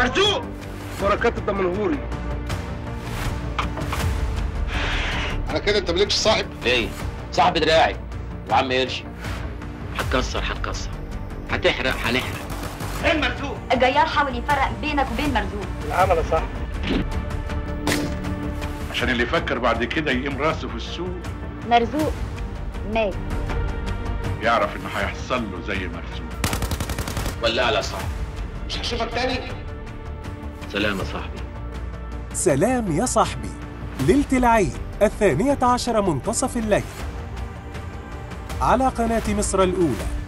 مرزوق بركات الدمنهوري على كده انت مالكش صاحب ليه؟ صاحب دراعي وعم قرشي هتكسر هتكسر هتحرق هنحرق ايه مرزوق الجيار حاول يفرق بينك وبين مرزوق العمل صح عشان اللي يفكر بعد كده يقيم راسه في السوق مرزوق مات يعرف انه هيحصل له زي مرسوم ولا على صاحبي مش هشوفك تاني سلام يا صاحبي سلام يا صاحبي ليلة العيد الثانية عشر منتصف الليل على قناة مصر الأولى